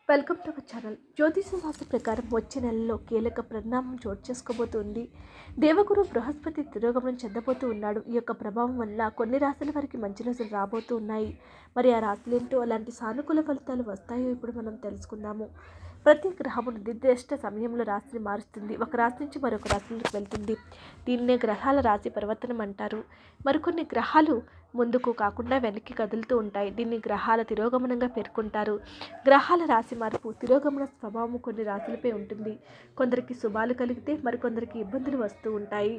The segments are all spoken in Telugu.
వెల్కమ్ టు అవర్ ఛానల్ జ్యోతిష శాస్త్ర ప్రకారం వచ్చే నెలలో కీలక పరిణామం చోటు చేసుకోబోతుంది దేవగురు బృహస్పతి తిరోగమనం చెందబోతూ ఉన్నాడు ఈ యొక్క ప్రభావం వల్ల కొన్ని రాశుల వారికి మంచి రోజులు రాబోతూ ఉన్నాయి మరి ఆ రాశులు ఏంటో అలాంటి సానుకూల ఫలితాలు వస్తాయో ఇప్పుడు మనం తెలుసుకుందాము ప్రతి గ్రహము నిర్దిష్ట సమయంలో రాశిని మారుస్తుంది ఒక రాశి నుంచి మరొక రాశిలోకి వెళ్తుంది దీన్నే గ్రహాల రాశి పరివర్తనం అంటారు మరికొన్ని గ్రహాలు ముందుకు కాకుండా వెనక్కి కదులుతూ ఉంటాయి దీన్ని గ్రహాల తిరోగమనంగా పేర్కొంటారు గ్రహాల రాశి మార్పు తిరోగమన స్వభావం కొన్ని రాశులపై ఉంటుంది కొందరికి శుభాలు కలిగితే మరికొందరికి ఇబ్బందులు వస్తూ ఉంటాయి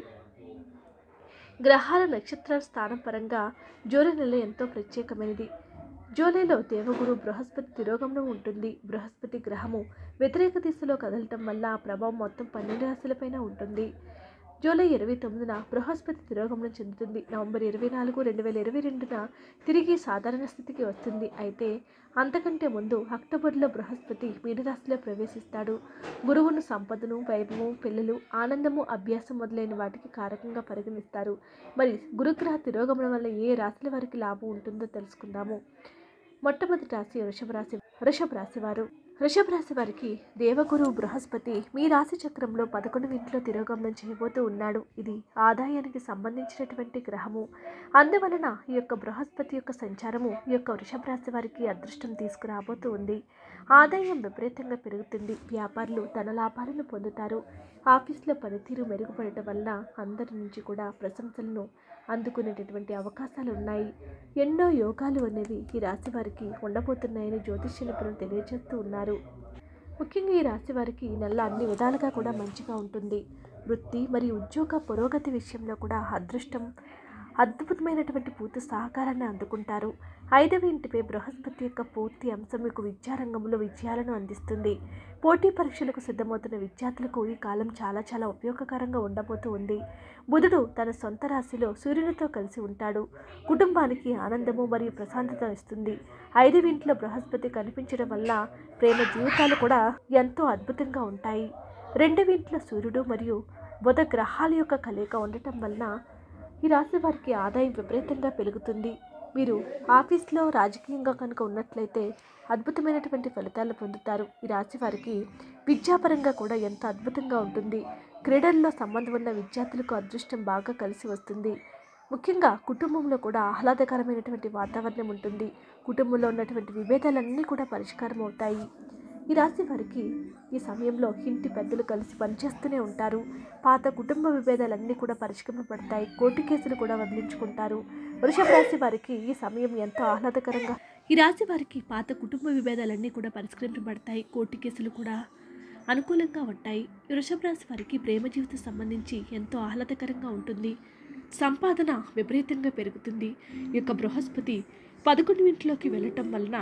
గ్రహాల నక్షత్రాల స్థానం పరంగా జూలై నెల ఎంతో ప్రత్యేకమైనది జూలైలో దేవగురు బృహస్పతి తిరోగమనం ఉంటుంది బృహస్పతి గ్రహము వ్యతిరేక దిశలో కదలటం వల్ల ఆ ప్రభావం మొత్తం పన్నెండు రాశులపైన ఉంటుంది జూలై ఇరవై తొమ్మిదిన బృహస్పతి తిరోగమనం చెందుతుంది నవంబర్ ఇరవై నాలుగు రెండు వేల ఇరవై రెండున తిరిగి సాధారణ స్థితికి వస్తుంది అయితే అంతకంటే ముందు అక్టోబర్లో బృహస్పతి మీనరాశిలో ప్రవేశిస్తాడు గురువును సంపదను వైభవం పిల్లలు ఆనందము అభ్యాసం మొదలైన వాటికి కారకంగా పరిగణిస్తారు మరి గురుగ్రహ తిరోగమనం వల్ల ఏ రాశుల వారికి లాభం ఉంటుందో తెలుసుకుందాము మొట్టమొదటి రాశి వృషభ రాశి వృషభ రాశి వారు వృషభ రాశి వారికి దేవగురు బృహస్పతి మీ రాశి చక్రంలో పదకొండు ఇంట్లో తిరోగమనం చేయబోతూ ఉన్నాడు ఇది ఆదాయానికి సంబంధించినటువంటి గ్రహము అందువలన ఈ యొక్క బృహస్పతి యొక్క సంచారము ఈ యొక్క వృషభ రాశి వారికి అదృష్టం తీసుకురాబోతూ ఉంది ఆదాయం విపరీతంగా పెరుగుతుంది వ్యాపారులు ధన లాభాలను పొందుతారు ఆఫీస్లో పనితీరు మెరుగుపడటం వల్ల అందరి నుంచి కూడా ప్రశంసలను అందుకునేటటువంటి అవకాశాలు ఉన్నాయి ఎన్నో యోగాలు అనేవి ఈ రాశి వారికి ఉండబోతున్నాయని జ్యోతిష్య నిపుణులు తెలియజేస్తూ ఉన్నారు ముఖ్యంగా ఈ రాశి వారికి ఈ నెల అన్ని విధాలుగా కూడా మంచిగా ఉంటుంది వృత్తి మరియు ఉద్యోగ పురోగతి విషయంలో కూడా అదృష్టం అద్భుతమైనటువంటి పూర్తి సహకారాన్ని అందుకుంటారు ఐదవ ఇంటిపై బృహస్పతి యొక్క పూర్తి అంశం మీకు విద్యారంగంలో విజయాలను అందిస్తుంది పోటీ పరీక్షలకు సిద్ధమవుతున్న విద్యార్థులకు ఈ కాలం చాలా చాలా ఉపయోగకరంగా ఉండబోతూ ఉంది బుధుడు తన సొంత రాశిలో సూర్యునితో కలిసి ఉంటాడు కుటుంబానికి ఆనందము మరియు ప్రశాంతత ఇస్తుంది ఐదవ ఇంట్లో బృహస్పతి కనిపించడం వల్ల ప్రేమ జీవితాలు కూడా ఎంతో అద్భుతంగా ఉంటాయి రెండవ ఇంట్లో సూర్యుడు మరియు బుధ గ్రహాల యొక్క కలయిక ఉండటం వలన ఈ రాశి వారికి ఆదాయం విపరీతంగా పెరుగుతుంది మీరు ఆఫీస్లో రాజకీయంగా కనుక ఉన్నట్లయితే అద్భుతమైనటువంటి ఫలితాలు పొందుతారు ఈ రాశి వారికి విద్యాపరంగా కూడా ఎంతో అద్భుతంగా ఉంటుంది క్రీడల్లో సంబంధం ఉన్న విద్యార్థులకు అదృష్టం బాగా కలిసి వస్తుంది ముఖ్యంగా కుటుంబంలో కూడా ఆహ్లాదకరమైనటువంటి వాతావరణం ఉంటుంది కుటుంబంలో ఉన్నటువంటి విభేదాలన్నీ కూడా పరిష్కారం అవుతాయి ఈ రాశి వారికి ఈ సమయంలో ఇంటి పెద్దలు కలిసి పనిచేస్తూనే ఉంటారు పాత కుటుంబ విభేదాలన్నీ కూడా పరిష్కరింపబడతాయి కోర్టు కేసులు కూడా వదిలించుకుంటారు వృషభ రాశి వారికి ఈ సమయం ఎంతో ఆహ్లాదకరంగా ఈ రాశి వారికి పాత కుటుంబ విభేదాలన్నీ కూడా పరిష్కరింపబడతాయి కోర్టు కేసులు కూడా అనుకూలంగా ఉంటాయి వృషభ రాశి వారికి ప్రేమ జీవితం సంబంధించి ఎంతో ఆహ్లాదకరంగా ఉంటుంది సంపాదన విపరీతంగా పెరుగుతుంది ఈ యొక్క బృహస్పతి పదకొండు ఇంట్లోకి వెళ్ళటం వలన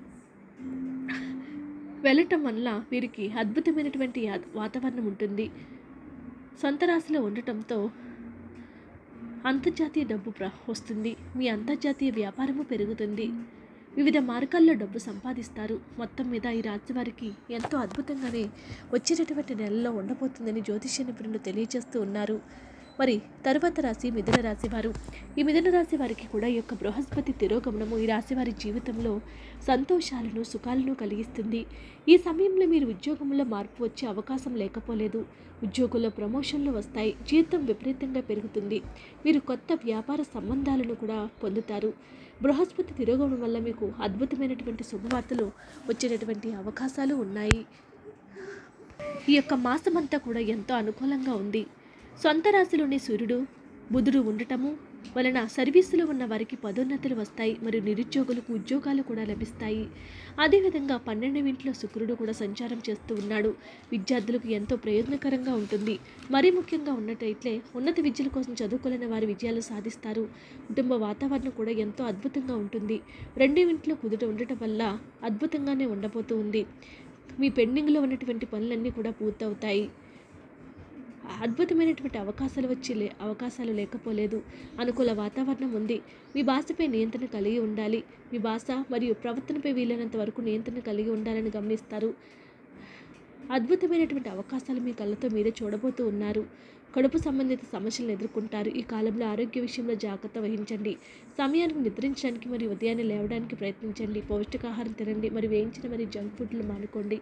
వెళ్ళటం వల్ల వీరికి అద్భుతమైనటువంటి యా- వాతావరణం ఉంటుంది సొంత రాశిలో ఉండటంతో అంతర్జాతీయ డబ్బు ప్ర వస్తుంది మీ అంతర్జాతీయ వ్యాపారము పెరుగుతుంది వివిధ మార్గాల్లో డబ్బు సంపాదిస్తారు మొత్తం మీద ఈ రాశి వారికి ఎంతో అద్భుతంగానే వచ్చేటటువంటి నెలలో ఉండబోతుందని జ్యోతిష్య నిపుణులు తెలియజేస్తూ ఉన్నారు మరి తరువాత రాశి మిథున రాశి వారు ఈ మిథున రాశి వారికి కూడా ఈ యొక్క బృహస్పతి తిరోగమనము ఈ రాశి వారి జీవితంలో సంతోషాలను సుఖాలను కలిగిస్తుంది ఈ సమయంలో మీరు ఉద్యోగంలో మార్పు వచ్చే అవకాశం లేకపోలేదు ఉద్యోగుల్లో ప్రమోషన్లు వస్తాయి జీతం విపరీతంగా పెరుగుతుంది మీరు కొత్త వ్యాపార సంబంధాలను కూడా పొందుతారు బృహస్పతి తిరోగమనం వల్ల మీకు అద్భుతమైనటువంటి శుభవార్తలు వచ్చేటటువంటి అవకాశాలు ఉన్నాయి ఈ యొక్క మాసమంతా కూడా ఎంతో అనుకూలంగా ఉంది సొంత రాశిలోని సూర్యుడు బుధుడు ఉండటము వలన సర్వీసులో ఉన్న వారికి పదోన్నతులు వస్తాయి మరియు నిరుద్యోగులకు ఉద్యోగాలు కూడా లభిస్తాయి అదేవిధంగా పన్నెండవ ఇంట్లో శుక్రుడు కూడా సంచారం చేస్తూ ఉన్నాడు విద్యార్థులకు ఎంతో ప్రయోజనకరంగా ఉంటుంది మరీ ముఖ్యంగా ఉన్నట్టయితే ఉన్నత విద్యల కోసం చదువుకోలేని వారి విజయాలు సాధిస్తారు కుటుంబ వాతావరణం కూడా ఎంతో అద్భుతంగా ఉంటుంది రెండవ ఇంట్లో కుదుట ఉండటం వల్ల అద్భుతంగానే ఉండబోతూ ఉంది మీ పెండింగ్లో ఉన్నటువంటి పనులన్నీ కూడా పూర్తవుతాయి అద్భుతమైనటువంటి అవకాశాలు వచ్చి లే అవకాశాలు లేకపోలేదు అనుకూల వాతావరణం ఉంది మీ భాషపై నియంత్రణ కలిగి ఉండాలి మీ భాష మరియు ప్రవర్తనపై వీలైనంత వరకు నియంత్రణ కలిగి ఉండాలని గమనిస్తారు అద్భుతమైనటువంటి అవకాశాలు మీ కళ్ళతో మీరే చూడబోతూ ఉన్నారు కడుపు సంబంధిత సమస్యలను ఎదుర్కొంటారు ఈ కాలంలో ఆరోగ్య విషయంలో జాగ్రత్త వహించండి సమయానికి నిద్రించడానికి మరియు ఉదయాన్నే లేవడానికి ప్రయత్నించండి పౌష్టికాహారం తినండి మరియు వేయించిన మరియు జంక్ ఫుడ్లు మానుకోండి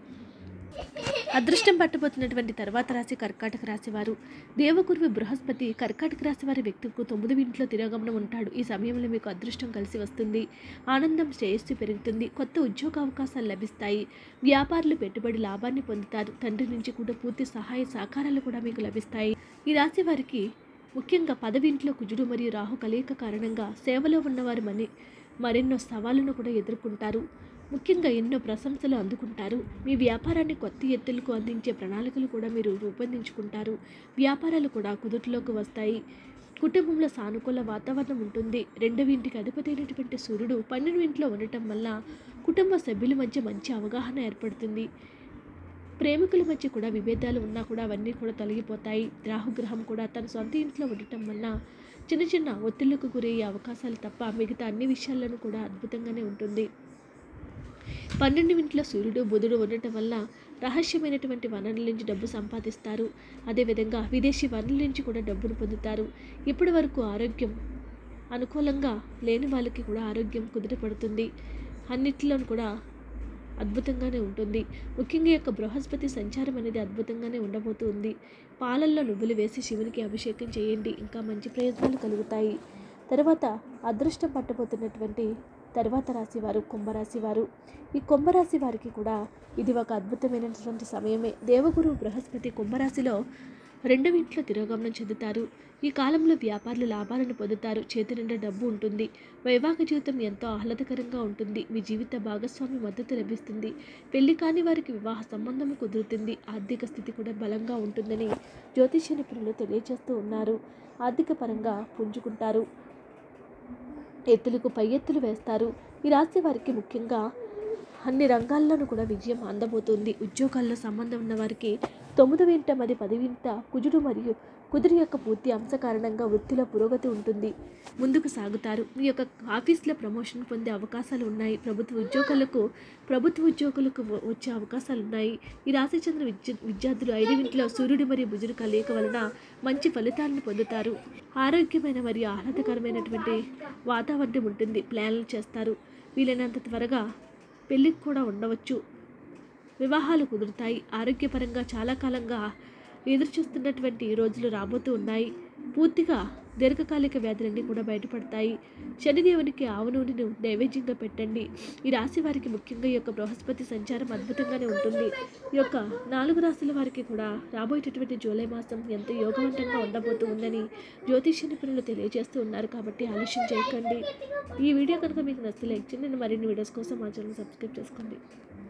అదృష్టం పట్టబోతున్నటువంటి తర్వాత రాశి కర్కాటక రాశి వారు దేవగురువు బృహస్పతి కర్కాటక రాశి వారి వ్యక్తులకు తొమ్మిది ఇంట్లో తిరోగమనం ఉంటాడు ఈ సమయంలో మీకు అదృష్టం కలిసి వస్తుంది ఆనందం శ్రేయస్సు పెరుగుతుంది కొత్త ఉద్యోగ అవకాశాలు లభిస్తాయి వ్యాపారులు పెట్టుబడి లాభాన్ని పొందుతారు తండ్రి నుంచి కూడా పూర్తి సహాయ సహకారాలు కూడా మీకు లభిస్తాయి ఈ రాశి వారికి ముఖ్యంగా పదవింట్లో కుజుడు మరియు రాహు కలయిక కారణంగా సేవలో ఉన్నవారు మని మరెన్నో సవాళ్లను కూడా ఎదుర్కొంటారు ముఖ్యంగా ఎన్నో ప్రశంసలు అందుకుంటారు మీ వ్యాపారాన్ని కొత్త ఎత్తులకు అందించే ప్రణాళికలు కూడా మీరు రూపొందించుకుంటారు వ్యాపారాలు కూడా కుదుటిలోకి వస్తాయి కుటుంబంలో సానుకూల వాతావరణం ఉంటుంది రెండవ ఇంటికి అధిపతి అయినటువంటి సూర్యుడు పన్నెండు ఇంట్లో ఉండటం వల్ల కుటుంబ సభ్యుల మధ్య మంచి అవగాహన ఏర్పడుతుంది ప్రేమికుల మధ్య కూడా విభేదాలు ఉన్నా కూడా అవన్నీ కూడా తొలగిపోతాయి రాహుగ్రహం కూడా తన సొంత ఇంట్లో ఉండటం వల్ల చిన్న చిన్న ఒత్తిళ్లకు గురయ్యే అవకాశాలు తప్ప మిగతా అన్ని విషయాల్లోనూ కూడా అద్భుతంగానే ఉంటుంది పన్నెండు ఇంట్లో సూర్యుడు బుధుడు ఉండటం వల్ల రహస్యమైనటువంటి వనరుల నుంచి డబ్బు సంపాదిస్తారు అదేవిధంగా విదేశీ వనరుల నుంచి కూడా డబ్బును పొందుతారు ఇప్పటి వరకు ఆరోగ్యం అనుకూలంగా లేని వాళ్ళకి కూడా ఆరోగ్యం కుదుటపడుతుంది అన్నిటిలోనూ కూడా అద్భుతంగానే ఉంటుంది ముఖ్యంగా ఈ యొక్క బృహస్పతి సంచారం అనేది అద్భుతంగానే ఉండబోతుంది పాలల్లో నువ్వులు వేసి శివునికి అభిషేకం చేయండి ఇంకా మంచి ప్రయోజనాలు కలుగుతాయి తర్వాత అదృష్టం పట్టబోతున్నటువంటి తర్వాత రాశి వారు కుంభరాశి వారు ఈ కుంభరాశి వారికి కూడా ఇది ఒక అద్భుతమైనటువంటి సమయమే దేవగురు బృహస్పతి కుంభరాశిలో రెండవ ఇంట్లో తిరోగమనం చెందుతారు ఈ కాలంలో వ్యాపారులు లాభాలను పొందుతారు చేతి నిండా డబ్బు ఉంటుంది వైవాహిక జీవితం ఎంతో ఆహ్లాదకరంగా ఉంటుంది మీ జీవిత భాగస్వామి మద్దతు లభిస్తుంది పెళ్లి కాని వారికి వివాహ సంబంధం కుదురుతుంది ఆర్థిక స్థితి కూడా బలంగా ఉంటుందని జ్యోతిష్య నిపుణులు తెలియజేస్తూ ఉన్నారు ఆర్థిక పరంగా పుంజుకుంటారు ఎత్తులకు పై ఎత్తులు వేస్తారు ఈ రాశి వారికి ముఖ్యంగా అన్ని రంగాల్లోనూ కూడా విజయం అందబోతుంది ఉద్యోగాల్లో సంబంధం ఉన్న వారికి తొమ్మిదవ ఇంట మరి పదివింట కుజుడు మరియు కుదురు యొక్క పూర్తి అంశ కారణంగా వృత్తిలో పురోగతి ఉంటుంది ముందుకు సాగుతారు మీ యొక్క ఆఫీస్లో ప్రమోషన్ పొందే అవకాశాలు ఉన్నాయి ప్రభుత్వ ఉద్యోగులకు ప్రభుత్వ ఉద్యోగులకు వ- వచ్చే అవకాశాలు ఉన్నాయి ఈ రాశి చెందిన విద్య విద్యార్థులు ఐదు ఇంట్లో సూర్యుడు మరియు బుజుడు కలయిక వలన మంచి ఫలితాలను పొందుతారు ఆరోగ్యమైన మరియు ఆహ్లాదకరమైనటువంటి వాతావరణం ఉంటుంది ప్లాన్లు చేస్తారు వీలైనంత త్వరగా పెళ్ళికి కూడా ఉండవచ్చు వివాహాలు కుదురుతాయి ఆరోగ్యపరంగా చాలా కాలంగా ఎదురు చూస్తున్నటువంటి రోజులు రాబోతూ ఉన్నాయి పూర్తిగా దీర్ఘకాలిక వ్యాధులన్నీ కూడా బయటపడతాయి శనిదేవునికి ఆవు నూనెను నైవేద్యంగా పెట్టండి ఈ రాశి వారికి ముఖ్యంగా ఈ యొక్క బృహస్పతి సంచారం అద్భుతంగానే ఉంటుంది ఈ యొక్క నాలుగు రాశుల వారికి కూడా రాబోయేటటువంటి జూలై మాసం ఎంతో యోగవంతంగా ఉండబోతూ ఉందని జ్యోతిష్య నిపుణులు తెలియజేస్తూ ఉన్నారు కాబట్టి ఆలస్యం చేయకండి ఈ వీడియో కనుక మీకు నచ్చితే లైక్ చేయండి మరిన్ని వీడియోస్ కోసం మా ఛానల్ సబ్స్క్రైబ్ చేసుకోండి